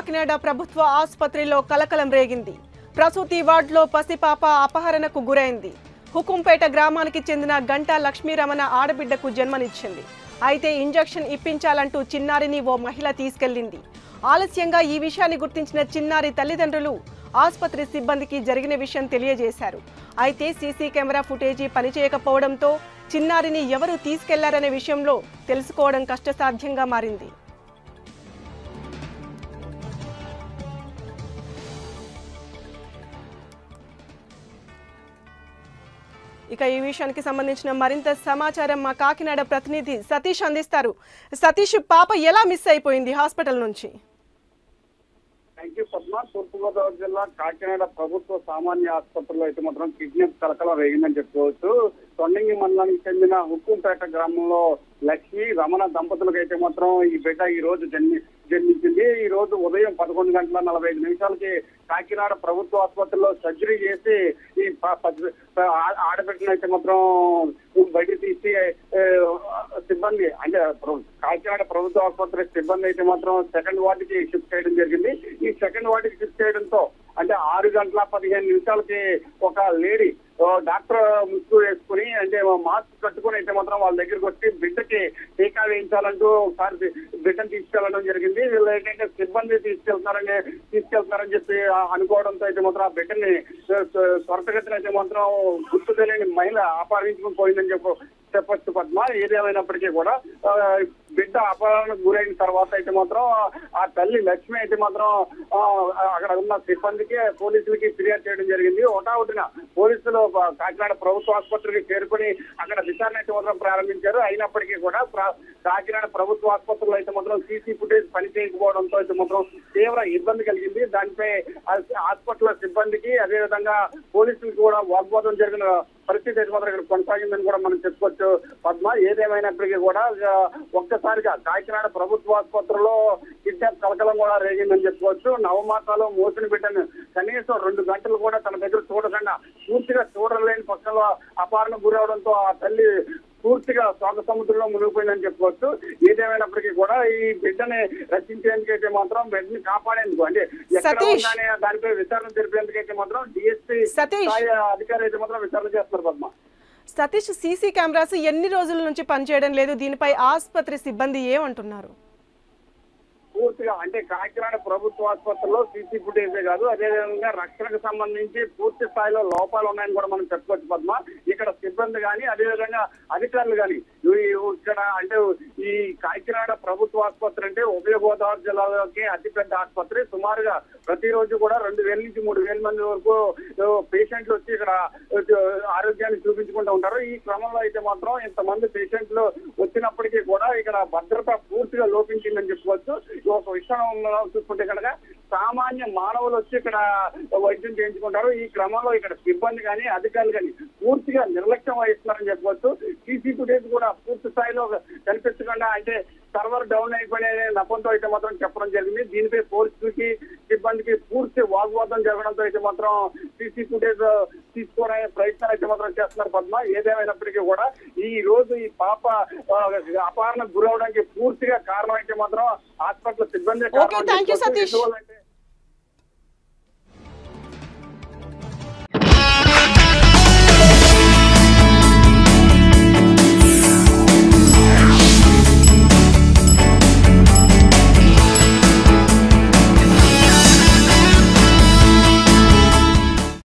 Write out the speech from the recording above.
కాకినాడ ప్రభుత్వ ఆసుపత్రిలో కలకలం రేగింది ప్రసూతి వార్డులో పసిపాప అపహరణకు గురైంది హుకుంపేట గ్రామానికి చెందిన గంటా లక్ష్మీరమణ ఆడబిడ్డకు జన్మనిచ్చింది అయితే ఇంజెక్షన్ ఇప్పించాలంటూ చిన్నారిని ఓ మహిళ తీసుకెళ్లింది ఆలస్యంగా ఈ విషయాన్ని గుర్తించిన చిన్నారి తల్లిదండ్రులు ఆసుపత్రి సిబ్బందికి జరిగిన విషయం తెలియజేశారు అయితే సీసీ కెమెరా ఫుటేజీ పనిచేయకపోవడంతో చిన్నారిని ఎవరు తీసుకెళ్లారనే విషయంలో తెలుసుకోవడం కష్టసాధ్యంగా మారింది ఇక ఈ విషయానికి సంబంధించిన మరింత సమాచారం మా కాకినాడ ప్రతినిధి సతీష్ అందిస్తారు సతీష్ పాప ఎలా మిస్ అయిపోయింది హాస్పిటల్ నుంచి థ్యాంక్ యూ పద్మ తూర్పుగోదావరి జిల్లా కాకినాడ ప్రభుత్వ సామాన్య ఆసుపత్రిలో అయితే మాత్రం కిడ్నీ కలకలం రేగిందని చెప్పుకోవచ్చు తొండంగి మండలానికి చెందిన హుక్కుంపేట గ్రామంలో లక్ష్మి రమణ దంపతులకు అయితే మాత్రం ఈ బిడ్డ ఈ రోజు జన్మి జన్మించింది ఈ రోజు ఉదయం పదకొండు గంటల నలభై ఐదు నిమిషాలకి కాకినాడ ప్రభుత్వ ఆసుపత్రిలో సర్జరీ చేసి ఈ ప- ప- ఆ- ఆడబిడ్డను అయితే మాత్రం బయట తీసి ఏ, సిబ్బంది అంటే ప్ర- కాకినాడ ప్రభుత్వ ఆసుపత్రి సిబ్బంది అయితే మాత్రం సెకండ్ వార్డుకి షిఫ్ట్ చేయడం జరిగింది ఈ సెకండ్ వార్డుకి షిఫ్ట్ చేయడంతో అంటే ఆరు గంటల పదిహేను నిమిషాలకి ఒక లేడీ ఓ డాక్టర్ ముసుగు వేసుకుని అంటే మాస్క్ కట్టుకుని అయితే మాత్రం వాళ్ళ దగ్గరికి వచ్చి బిడ్డకి టీకా వేయించాలంటూ ఒకసారి బి- బిడ్డను తీసుకెళ్లడం జరిగింది వీళ్ళు ఏంటంటే సిబ్బంది తీసుకెళ్తున్నారని తీసుకెళ్తున్నారని చెప్పి ఆ అనుకోవడంతో అయితే మాత్రం ఆ బిడ్డని త్వ- త్వ- త్వరితగతిన అయితే మాత్రం గుర్తు తెలియని మహిళ అపహరించుకుని పోయిందని చెప్పు చెప్పొచ్చు పద్మ ఏదేమైనప్పటికీ కూడా ఆ, బిడ్డ అపహరణకు గురైన తర్వాత అయితే మాత్రం ఆ తల్లి లక్ష్మి అయితే మాత్రం ఆ, అక్కడ ఉన్న సిబ్బందికి పోలీసులకి ఫిర్యాదు చేయడం జరిగింది ఒకటా పోలీసులు ఆ, కాకినాడ ప్రభుత్వ ఆసుపత్రికి చేరుకుని అక్కడ విచారణ అయితే మాత్రం ప్రారంభించారు అయినప్పటికీ కూడా ప్ర- కాకినాడ ప్రభుత్వ ఆసుపత్రిలో అయితే మాత్రం సీసీ ఫుటేజ్ పని చేయకపోవడంతో అయితే మాత్రం తీవ్ర ఇబ్బంది కలిగింది దానిపై ఆ హాస్పిటల్ సిబ్బందికి అదేవిధంగా పోలీసులకు కూడా వాగ్వాదం జరిగిన పరిస్థితి అయితే మాత్రం ఇక్కడ కొనసాగిందని కూడా మనం చెప్పుకోవచ్చు పద్మ ఏదేమైనప్పటికీ కూడా ఆ, ఒక్కసారిగా కాకినాడ ప్రభుత్వ ఆసుపత్రిలో కిడ్నాప్ కలకలం కూడా రేగిందని చెప్పుకోవచ్చు నవమాసాలు మోసిన బిడ్డను కనీసం రెండు గంటలు కూడా తన దగ్గర చూడకుండా పూర్తిగా చూడలేని పక్షంలో అపారణ గురవడంతో ఆ తల్లి పూర్తిగా శోక సముద్రంలో మునిగిపోయిందని చెప్పుకోవచ్చు ఏదేమైనప్పటికీ కూడా ఈ బిడ్డని రక్షించేందుకు అయితే మాత్రం బిడ్డని కాపాడేందుకు అంటే ఎక్కడ సతీష్. ఉందనే దానిపై విచారణ జరిపేందుకు అయితే మాత్రం డిఎస్పీ సతీష్. స్థాయి అధికారి అయితే మాత్రం విచారణ చేస్తున్నారు పద్మ సతీష్ సీసీ కెమెరాస్ ఎన్ని రోజుల నుంచి పనిచేయడం లేదు దీనిపై ఆసుపత్రి సిబ్బంది ఏమంటున్నారు పూర్తిగా అంటే కాకినాడ ప్రభుత్వ ఆసుపత్రిలో సీసీ ఫుటేజే కాదు అదేవిధంగా రక్షణకు సంబంధించి పూర్తి స్థాయిలో లోపాలు ఉన్నాయని కూడా మనం చెప్పుకోవచ్చు పద్మ ఇక్కడ సిబ్బంది కానీ అదేవిధంగా అధికారులు కానీ ఇక్కడ అంటే ఈ కాకినాడ ప్రభుత్వ ఆసుపత్రి అంటే ఉభయ గోదావరి జిల్లాలోకి అతిపెద్ద ఆసుపత్రి సుమారుగా ప్రతిరోజు కూడా రెండు వేల నుంచి మూడు వేల మంది వరకు పేషెంట్లు వచ్చి ఇక్కడ ఆ, ఆరోగ్యాన్ని చూపించుకుంటూ ఉంటారు ఈ క్రమంలో అయితే మాత్రం ఇంతమంది పేషెంట్లు వచ్చినప్పటికీ కూడా ఇక్కడ భద్రత పూర్తిగా లోపించిందని చెప్పుకోవచ్చు ఈ ఒక విషయం చూసుకుంటే కనుక సామాన్య మానవులు వచ్చి ఇక్కడ వైద్యం చేయించుకుంటారు ఈ క్రమంలో ఇక్కడ సిబ్బంది కానీ అధికారులు కానీ పూర్తిగా నిర్లక్ష్యం వహిస్తున్నారని చెప్పవచ్చు సీసీ ఫుటేజ్ కూడా పూర్తి స్థాయిలో కనిపించకుండా అంటే సర్వర్ డౌన్ అయిపోయిన నపంతో అయితే మాత్రం చెప్పడం జరిగింది దీనిపై పోలీసులకి సిబ్బందికి పూర్తి వాగ్వాదం జరగడంతో అయితే మాత్రం సీసీ ఫుటేజ్ తీసుకోవడానికి ప్రయత్నాలు అయితే మాత్రం చేస్తున్నారు పద్మ ఏదేమైనప్పటికీ కూడా ఈ రోజు ఈ పాప ఆ, అపహరణకు గురవడానికి పూర్తిగా కారణం అయితే మాత్రం హాస్పిటల్ సిబ్బంది Okay, thank you, సతీష్.